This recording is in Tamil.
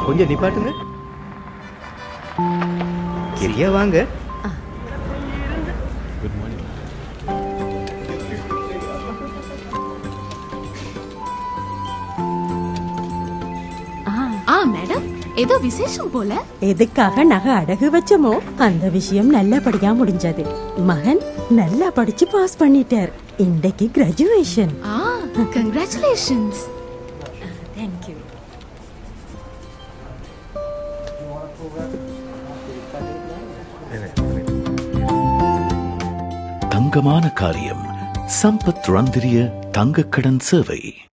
கொஞ்சம் நிப்பாட்டுங்க சரியா வாங்க ஆ மேடம் ஏதோ விசேஷம் போல எதுக்காக நகை அடகு வச்சோமோ அந்த விஷயம் நல்லபடியா முடிஞ்சது மகன் நல்லா படிச்சு பாஸ் பண்ணிட்டார் இன்றைக்கு கிராஜுவேஷன் ஆ கங்க்ராச்சுலேஷன்ஸ் தேங்க்யூ தங்கமான காரியம் சம்பத் ரந்திரிய தங்கக்கடன் சேவை